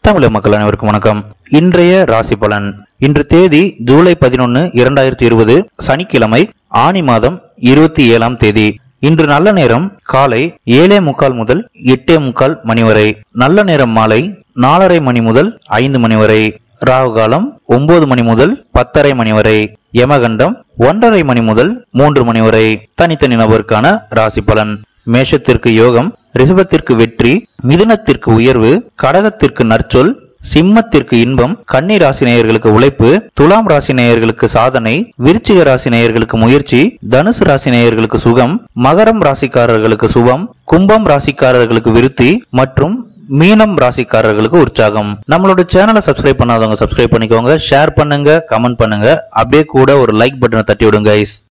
தமிழக மக்கள் அனைவருக்கும் வணக்கம் இன்றைய ராசி பலன் இன்று தேதி ஜூலை பதினொன்னு இரண்டாயிரத்தி இருபது சனிக்கிழமை ஆனி மாதம் இருபத்தி ஏழாம் தேதி இன்று நல்ல நேரம் காலை ஏழே முக்கால் முதல் எட்டே முக்கால் மணி வரை நல்ல நேரம் மாலை நாலரை மணி முதல் ஐந்து மணி வரை ராகு காலம் ஒன்பது மணி முதல் பத்தரை மணி வரை யமகண்டம் ஒன்றரை மணி முதல் மூன்று மணி வரை தனித்தனி நபருக்கான ராசி பலன் மேஷத்திற்கு யோகம் ரிஷபத்திற்கு வெற்றி மிதுனத்திற்கு உயர்வு கடகத்திற்கு நற்சொல் சிம்மத்திற்கு இன்பம் கன்னி ராசி நேயர்களுக்கு உழைப்பு துலாம் ராசி நேயர்களுக்கு சாதனை விருச்சிக ராசி நேயர்களுக்கு முயற்சி தனுசு ராசி நேயர்களுக்கு சுகம் மகரம் ராசிக்காரர்களுக்கு சுபம் கும்பம் ராசிக்காரர்களுக்கு விருத்தி மற்றும் மீனம் ராசிக்காரர்களுக்கு உற்சாகம் நம்மளோட சேனலை சப்ஸ்கிரைப் பண்ணாதவங்க சப்ஸ்கிரைப் பண்ணிக்கோங்க ஷேர் பண்ணுங்க கமெண்ட் பண்ணுங்க அப்படியே கூட ஒரு லைக் பட்டனை தட்டி விடுங்க guys